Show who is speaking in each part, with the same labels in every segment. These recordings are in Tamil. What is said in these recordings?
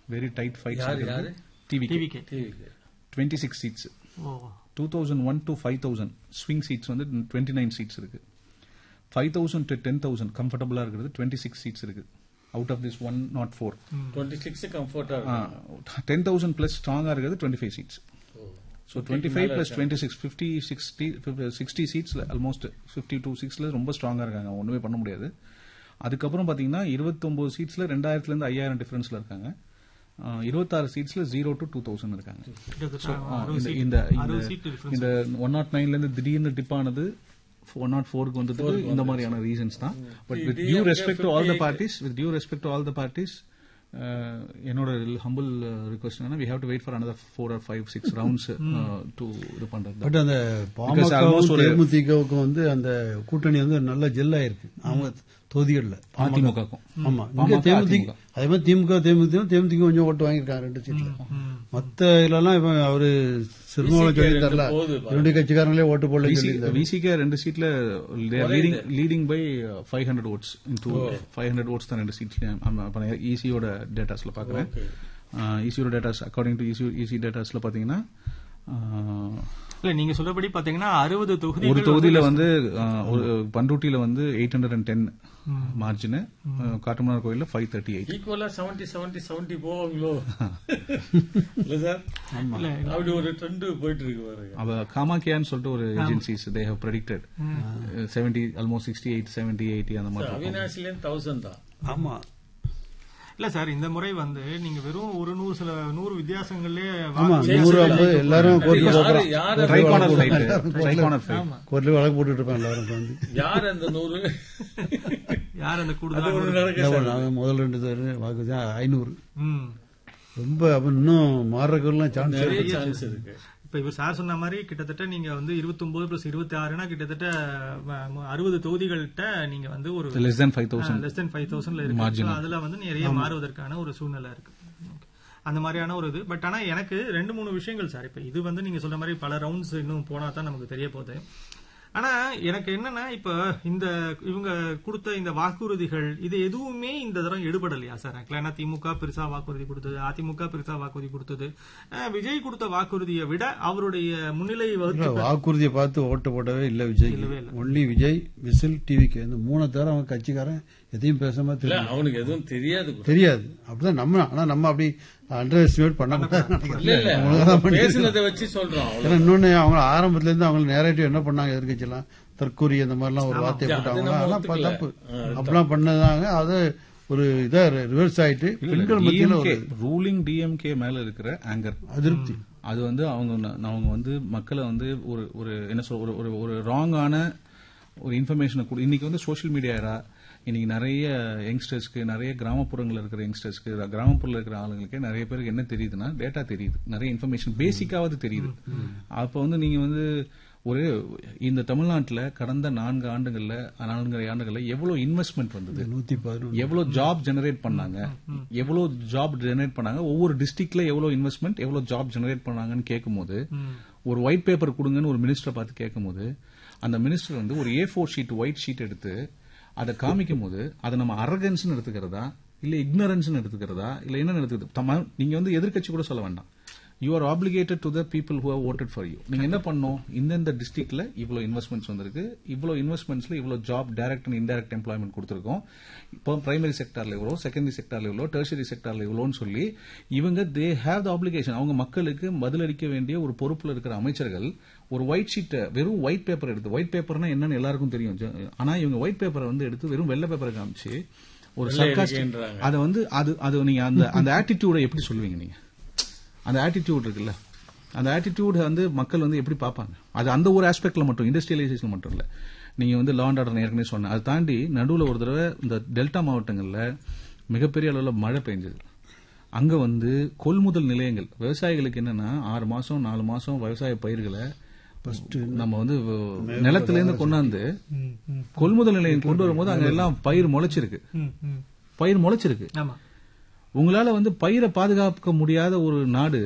Speaker 1: வெரி டைட் ஃபைட்
Speaker 2: யாரு யாரு
Speaker 1: டிவி
Speaker 3: டிவிகே
Speaker 2: டிவிக்கு
Speaker 1: twenty six seats
Speaker 3: oh
Speaker 1: two thousand one to five thousand swing seats வந்து டுவெண்ட்டி நைன் சீட்ஸ் இருக்கு five thousand to ten thousand கம்ஃபர்டபுளாக இருக்கிறது டுவெண்ட்டி சிக்ஸ் சீட்ஸ் இருக்கு out of this one not four
Speaker 2: twenty six கம்ஃபர்டா இருக்கும்
Speaker 1: டென் தௌசண்ட் பிளஸ் ஸ்ட்ராங்காக இருக்கிறது twenty five seats so twenty five plus twenty six fifty sixty sixty சீட்ஸில் ஆல்மோஸ்ட் ஃபிஃப்டி டூ சிக்ஸில் ரொம்ப ஸ்ட்ராங்காக இருக்காங்க ஒன்றுமே பண்ண முடியாது அதுக்கப்புறம் பார்த்தீங்கன்னா இருபத்தொம்போது சீட்ஸில் ரெண்டாயிரத்துலேருந்து ஐயாயிரம் டிஃபரன்ஸில் இருக்காங்க ஆஹ், இருபத்தாறு சீட்ஸில் ஜீரோ டு டூ தௌசண்ட் இருக்காங்க
Speaker 3: கிட்டத்தட்ட
Speaker 1: ஆ,
Speaker 3: அறுபது
Speaker 1: இந்த
Speaker 3: seat-
Speaker 1: இந்த
Speaker 3: அறுபது
Speaker 1: இந்த-
Speaker 3: seat difference.
Speaker 1: இந்த ஒன் நாட் நைன்லேருந்து திடீர்னு டிப் ஆனது ஒன் நாட் ஃபோருக்கு வந்ததுக்கு இந்த மாதிரியான ரீசன்ஸ் தான் but with due respect to all the parties with due respect to all the parties என்னோட ஹம்பிள் ரிக்வஸ்ட் என்ன we have to wait for another four or five six rounds to இது பண்றது
Speaker 4: பட் அந்த
Speaker 1: Because almost
Speaker 4: பாமகவும்
Speaker 1: ஒரு-
Speaker 4: தேமுதிகவுக்கும் வந்து அந்த கூட்டணி வந்து நல்ல ஜெல்லாயிருக்கு அவங்க தொகுதிகள்ல
Speaker 1: அதிமுகக்கும்
Speaker 4: ஆமா இங்க
Speaker 1: பாமக,
Speaker 4: தேமுதிக
Speaker 1: அதிமுக.
Speaker 4: அதே மாதிரி திமுக தேமுதிக தேமுதிக கொஞ்சம் ஓட்டு வாங்கியிருக்காங்க ரெண்டு சீட்ல மத்த இதுலலாம் இப்ப அவரு சிறுமோல சொல்லியிருந்தார்ல
Speaker 2: போகுது
Speaker 4: இரண்டு கட்சிக்காரங்களே ஓட்டு போடல சொல்லியிருந்தாரு
Speaker 1: விசிகே ரெண்டு சீட்ல leading leading by five hundred votes two five hundred votes தான் ரெண்டு சீட்ல ஈசியோட டேட்டாஸ்ல பாக்குறேன் ஈசியோட datas according to EC EC டேட்டாஸ்ல பாத்தீங்கன்னா ஆஹ்,
Speaker 3: இல்ல நீங்க சொல்றபடி பாத்தீங்கன்னா அறுபது தொகுதி
Speaker 1: ஒரு தொகுதியில வந்து ஆஹ், ஒரு பண்ருட்டியில வந்து eight hundred and ten margin Kattumannar கோயில்ல ஃபைவ் தேர்ட்டி எயிட்
Speaker 2: ஈக்குவலா செவன்டி செவன்டி செவன்டி போவாங்களோ இல்ல சார்
Speaker 3: இல்ல
Speaker 2: அப்படி ஒரு ட்ரெண்ட் போயிட்டு இருக்கு பாருங்க
Speaker 1: அவ காமாக்கியான்னு சொல்லிட்டு ஒரு agencies they have predicted seventy almost sixty eight seventy eighty அந்த மாதிரி இருக்கும்.
Speaker 2: அவினாசிலேருந்து தௌசண்ட் தான்
Speaker 4: ஆமா
Speaker 3: இல்ல சார் இந்த முறை வந்து நீங்க வெறும் ஒரு நூறு சில நூறு வித்தியாசங்களே
Speaker 4: ஆமா
Speaker 3: வாக்கு
Speaker 4: நூறு ஐம்பது எல்லாரும் கோர்ட்ல
Speaker 2: யாரு
Speaker 4: போறான்
Speaker 2: யாரு
Speaker 1: ட்ரைகானர் ஃபைட் ட்ரைகானர் ஃபைட்
Speaker 4: கோர்ட்ல வழக்கு போட்டுட்டு இருப்பான் எல்லாரும் உட்காந்து
Speaker 2: யார் அந்த நூறு
Speaker 3: யார் அந்த
Speaker 2: அது
Speaker 3: கூடுதல்
Speaker 2: ஒண்ணு நடக்க
Speaker 4: என்ன பண்ணாங்க? முதல் ரெண்டு பேர் வாக்கு தான் ஐநூறு
Speaker 3: ம்
Speaker 4: ரொம்ப அப்ப இன்னும் மாறுறதுக்கெல்லாம் சான்ஸ்
Speaker 2: நிறைய சான்ஸ் இருக்கு
Speaker 3: இப்ப இவர் சார் சொன்ன மாதிரி கிட்டத்தட்ட நீங்க வந்து 29 பிளஸ் இருபத்தி ஆறுனா கிட்டத்தட்ட அஹ், அறுபது தொகுதிகள்கிட்ட நீங்க வந்து ஒரு
Speaker 1: less than five thousand
Speaker 3: less than five தௌசண்ட்ல இருக்கு So, அதுல வந்து நிறைய மாறுவதற்கான ஒரு சூழ்நிலை இருக்கு Okay. அந்த மாதிரியான ஒரு இது பட் ஆனா எனக்கு ரெண்டு மூணு விஷயங்கள் சார் இப்ப இது வந்து நீங்க சொல்ற மாதிரி பல ரவுண்ட்ஸ் இன்னும் போனா தான் நமக்கு தெரிய போகுது ஆனா எனக்கு என்னன்னா இப்ப இந்த இவங்க கொடுத்த இந்த வாக்குறுதிகள் இது எதுவுமே இந்த தடவை எடுபடலையா சார் ஏன்னா திமுக பெருசா வாக்குறுதி கொடுத்தது அதிமுக பெருசா வாக்குறுதி கொடுத்தது அஹ், விஜய் கொடுத்த வாக்குறுதியை விட அவருடைய முன்னிலை வகுத்து
Speaker 4: வாக்குறுதியை பார்த்து ஓட்டு போடவே இல்ல விஜய் ஒன்லி விஜய் விசில் டிவிக்கு இந்த மூணை தவிர அவன் கட்சிக்காரன் எதையும் பேசாம
Speaker 2: இல்ல
Speaker 4: தெரியும்
Speaker 2: அவனுக்கு எதுவும் தெரியாது கூட.
Speaker 4: தெரியாது அப்படிதான் நம்ம ஆனா நம்ம அப்படி அண்டர் எஸ்டிமேட் பண்ண
Speaker 2: இல்ல இல்ல அவன் பேசுனதை வச்சு சொல்றோம் அவ்வளவு.
Speaker 4: ஏன்னா இன்னொன்னு அவங்க ஆரம்பத்துல இருந்து அவங்க நேரடிவ் என்ன பண்ணாங்க எதிர்கட்சியெல்லாம் தற்கூரி அந்த மாதிரிலாம் ஒரு வார்த்தையை
Speaker 2: அது
Speaker 4: போட்டாங்க
Speaker 2: நம்ம
Speaker 4: அதெல்லாம்
Speaker 2: ஒத்துக்கல.
Speaker 4: தப்பு
Speaker 2: ஆ,
Speaker 4: அப்படிலாம் பண்ணதாங்க அது ஒரு இதா ரிவர்ஸ் ஆயிட்டு பெண்கள் மத்தியில ஒரு
Speaker 1: ரூலிங் டிஎம்கே மேல இருக்கிற ஆங்கர்
Speaker 4: அதிருப்தி
Speaker 1: அது வந்து அவங்க ந- அவங்க வந்து மக்களை வந்து ஒரு ஒரு என்ன சொல் ஒரு ஒரு ஒரு ராங்கான ஒரு இன்ஃபர்மேஷனை கொடு இன்னைக்கு வந்து சோஷியல் மீடியா era இன்னைக்கு நிறைய யங்ஸ்டர்ஸ்க்கு நிறைய கிராமப்புறங்களில் இருக்கிற யங்ஸ்டர்ஸ்க்கு கிராமப்புறத்தில் இருக்கிற ஆளுங்களுக்கு நிறைய பேருக்கு என்ன தெரியுதுன்னா டேட்டா தெரியுது நிறைய இன்ஃபர்மேஷன் பேசிக்காவது தெரியுது அப்போ வந்து நீங்க வந்து ஒரு இந்த தமிழ்நாட்டில் கடந்த நான்கு ஆண்டுகள்ல நான்கு ஆண்டுகள்ல எவ்வளவு இன்வெஸ்ட்மெண்ட் வந்தது
Speaker 4: நூத்தி பதினொன்று
Speaker 1: எவ்வளவு ஜாப் ஜெனரேட் பண்ணாங்க எவ்வளவு ஜாப் ஜெனரேட் பண்ணாங்க ஒவ்வொரு டிஸ்ட்ரிக்ட்ல எவ்வளவு இன்வெஸ்ட்மெண்ட் எவ்வளவு ஜாப் ஜெனரேட் பண்ணாங்கன்னு கேட்கும்போது ஒரு ஒயிட் பேப்பர் கொடுங்கன்னு ஒரு மினிஸ்டரை பார்த்து கேட்கும்போது அந்த மினிஸ்டர் வந்து ஒரு A four sheet white sheet எடுத்து அதை காமிக்கும் போது அதை நம்ம அரகன்ஸ் எடுத்துக்கிறதா இல்ல இக்னரன்ஸ் எடுத்துக்கிறதா இல்ல என்ன எடுத்துக்கிறது தம்ம- நீங்க வந்து எதிர்க்கட்சி கூட சொல்ல வேண்டாம் you are obligated to the people who have voted for you நீங்க என்ன பண்ணணும் இந்தந்த டிஸ்ட்ரிக்ட்ல இவ்வளவு இன்வெஸ்ட்மெண்ட்ஸ் வந்திருக்கு இவ்வளவு இன்வெஸ்ட்மெண்ட்ஸ்ல இவ்வளவு job direct and indirect employment கொடுத்திருக்கோம் இப்போ பிரைமரி செக்டார்ல இவ்வளோ செகண்டரி செக்டார்ல இவ்வளோ டெர்ஷரி செக்டார்ல இவ்வளோன்னு சொல்லி இவங்க தே ஹேவ் த ஆப்ளிகேஷன் அவங்க மக்களுக்கு பதிலளிக்க வேண்டிய ஒரு பொறுப்புல இருக்கிற அமைச்சர்கள் ஒரு ஒயிட் ஷீட்டை வெறும் ஒயிட் பேப்பர் எடுத்து ஒயிட் பேப்பர்னா என்னன்னு எல்லாருக்கும் தெரியும் ஜ- ஆனா இவங்க ஒயிட் பேப்பரை வந்து எடுத்து வெறும் வெள்ளை பேப்பரை காமிச்சு ஒரு சர்க்காஸ்டிக்
Speaker 2: இருக்கேன்றாங்க.
Speaker 1: அதை வந்து அது அது நீங்க அந்த அந்த ஆட்டிடியூடை எப்படி சொல்லுவீங்க நீங்க அந்த ஆட்டிடியூட் இருக்குல்ல அந்த ஆட்டிடியூட் வந்து மக்கள் வந்து எப்படி பார்ப்பாங்க அது அந்த ஒரு ஆஸ்பெக்ட்ல மட்டும் இண்டஸ்ட்ரியலைசேஷன் மட்டும் இல்ல நீங்க வந்து லா அண்ட் ஆர்டர் ஏற்கனவே சொன்னேன் அதை தாண்டி நடுவுல ஒரு தடவை இந்த டெல்டா மாவட்டங்கள்ல மிகப்பெரிய அளவுல மழை பெஞ்சது அங்க வந்து கொள்முதல் நிலையங்கள் விவசாயிகளுக்கு என்னன்னா ஆறு மாசம் நாலு மாசம் விவசாய பயிர்களை நம்ம வந்து நிலத்துல இருந்து கொண்டாந்து கொள்முதல் நிலையம் கொண்டு வரும்போது அங்க எல்லாம் பயிர் முளைச்சிருக்கு
Speaker 3: ம், ம்.
Speaker 1: பயிர் முளைச்சிருக்கு
Speaker 3: ஆமா
Speaker 1: உங்களால வந்து பயிரை பாதுகாக்க முடியாத ஒரு நாடு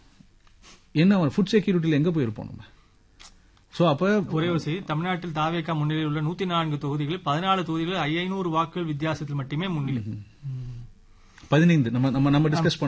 Speaker 1: என்ன ஃபுட் செக்யூரிட்டியில எங்க போயிருப்போம் நம்ம சோ அப்ப
Speaker 3: ஒரே ஒரு செய்தி தமிழ்நாட்டில் தாவேக்கா முன்னிலையில் உள்ள நூத்தி நான்கு தொகுதிகளில் பதினாலு தொகுதிகளில் ஐநூறு வாக்குகள் வித்தியாசத்தில் மட்டுமே முன்னிலை
Speaker 1: பதினைந்து நம்ம நம்ம நம்ம டிஸ்கஸ்